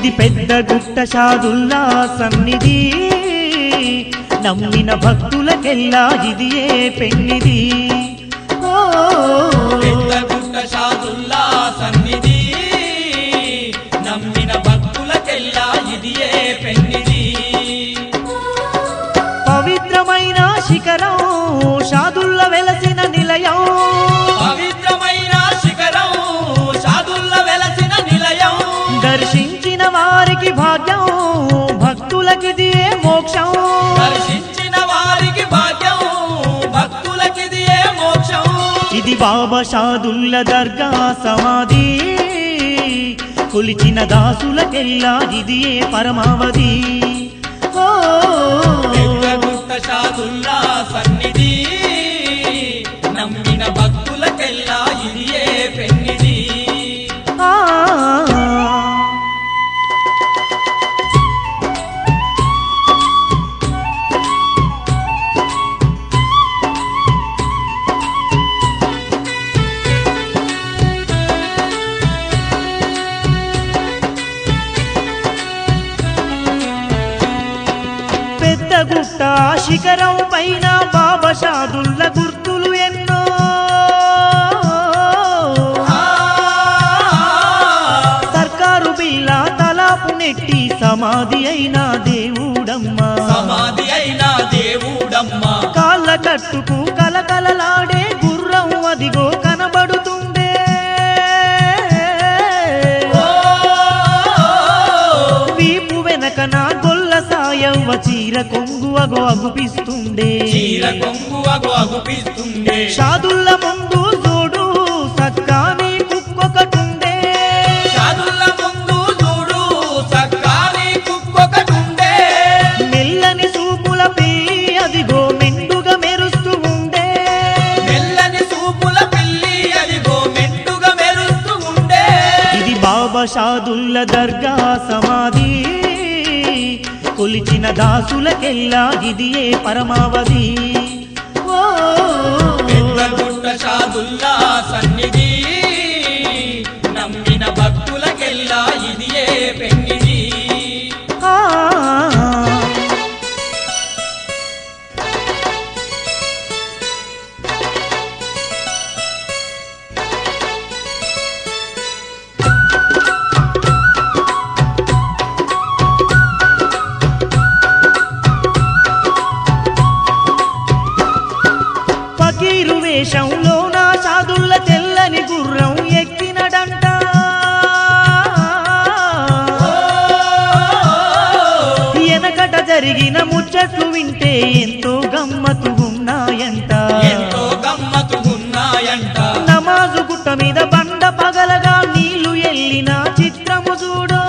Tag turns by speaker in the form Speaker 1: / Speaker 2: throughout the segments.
Speaker 1: ఇది పెద్ద గుట్ట షాదుల్లా సన్నిధి నమ్మిన భక్తులకెల్లా ఇది ఏ పెన్నిది ఓ
Speaker 2: పెద్ద గుట్ట షాదుల్లా సన్నిధి నమ్మిన భక్తులకెల్లా ఇది ఏ పెన్నిది
Speaker 1: పవిత్రమైన శిఖరం షాదుల్ల వెలసిన నిలయం
Speaker 2: పవిత్రమైన శిఖరం షాదుల్ల వెలసిన నిలయం
Speaker 1: దర్శించిన వారికి భాగ్యం భక్తులకిది ఏ మోక్షం
Speaker 2: దర్శించిన వారికి భాగ్యం భక్తులకిది ఏ మోక్షం
Speaker 1: ఇది బాబా షాదుల్ల దర్గా సమాధి కొలిచిన దాసులకెల్లా ఇది ఏ పరమావధి ఓ
Speaker 2: పెద్ద గుట్ట షాదుల్లా సన్నిధి నమ్మిన భక్తులకెల్లా ఇది ఏ పెన్నిది
Speaker 1: ఆ పెద్ద గుట్ట శిఖరం పైన బాబా షాదుల్ల గుర్తులు ఎన్నో సర్కారు బిల్ల తలాపు నెట్టి సమాధి అయిన దేవుడమ్మా
Speaker 2: సమాధి అయిన దేవుడమ్మా
Speaker 1: కాళ్ళ కట్టుకు కలకలలాడే గుర్రం అదిగో కనబడుతుండే వీపు వెనకన గొల్ల సాయవ్వ చీర కొంగు అగో అగుపిస్తుండే
Speaker 2: చీర కొంగు అగు అగుపిస్తుండే
Speaker 1: షాదుల్ల ముందు చూడు సక్కాని కుక్కొకటుండే
Speaker 2: షాదుల్ల ముందు చూడు సక్కాని కుక్కొకటుండే
Speaker 1: మెల్లని సూపుల పిల్లి అదిగో మెండుగా మెరుస్తూ ఉండే
Speaker 2: మెల్లని సూపుల పిల్లి అదిగో మెండుగా మెరుస్తూ ఉండే
Speaker 1: ఇది బాబా షాదుల్ల దర్గా సమాధి కొలిచిన దాసులకెల్లా ఇది ఏ పరమావధి ఓ
Speaker 2: పెద్ద గుట్ట షాదుల్లా సన్నిధి నమ్మిన భక్తులకెల్లా ఇది ఏ పెన్నిది
Speaker 1: ఆ. ఫకీరు వేషంలో నా సాధుల్ల తెల్లని గుర్రం ఎక్కినడంట వెనకట జరిగిన ముచ్చట్లు వింటే ఎంతో గమ్మతు ఉన్నాయంట
Speaker 2: ఎంతో గమ్మతు ఉన్నాయంట
Speaker 1: నమాజు గుట్ట మీద బండ పగలగా నీళ్లు ఎల్లిన చిత్రము చూడు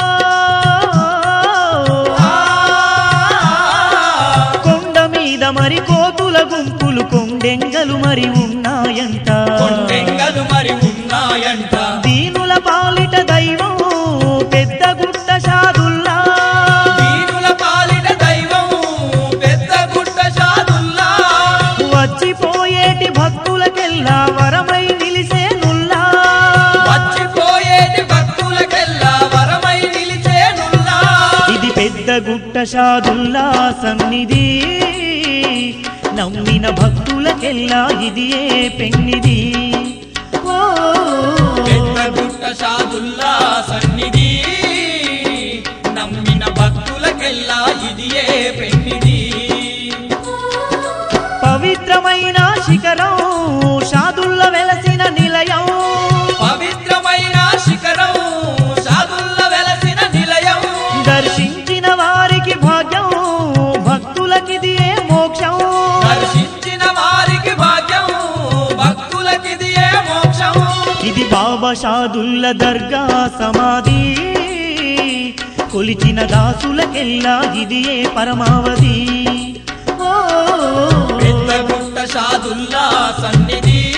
Speaker 1: కొండ మీద మరి కోతుల గుంపులు కొండెంగలు మరి ఉన్నాయంట
Speaker 2: కొండెంగలు మరి ఉన్నాయంట
Speaker 1: దీనుల పాలిట దైవం పెద్ద గుట్ట షాదుల్లా
Speaker 2: దీనుల పాలిన దైవం పెద్ద గుట్ట షాదుల్లా
Speaker 1: వచ్చిపోయేటి భక్తులకెల్లా వరమై నిలిసేనుల్లా
Speaker 2: వచ్చిపోయేటి భక్తులకెల్లా వరమై నిలిచేనుల్లా
Speaker 1: ఇది పెద్ద గుట్ట షాదుల్లా సన్నిధి నమ్మిన భక్తులకెల్లా ఇది ఏ పెన్నిది ఓ
Speaker 2: పెద్ద గుట్ట షాదుల్లా సన్నిధి నమ్మిన భక్తులకెల్లా ఇది ఏ పెన్నిది
Speaker 1: పవిత్రమైన శిఖరం షాదుల్ల వెలసిన నిలయం
Speaker 2: పవిత్రమైన శిఖరం షాదుల్ల వెలసిన నిలయం
Speaker 1: దర్శించిన వారికి భాగ్యం భక్తులకిది ఏ మోక్షం
Speaker 2: దర్శించిన వారికి భాగ్యం భక్తులకిది ఏ మోక్షం
Speaker 1: ఇది బాబా షాదుల్ల దర్గా సమాధి కొలిచిన దాసులకెల్లా ఇది ఏ పరమావధి ఓ
Speaker 2: పెద్ద గుట్ట షాదుల్లా సన్నిధి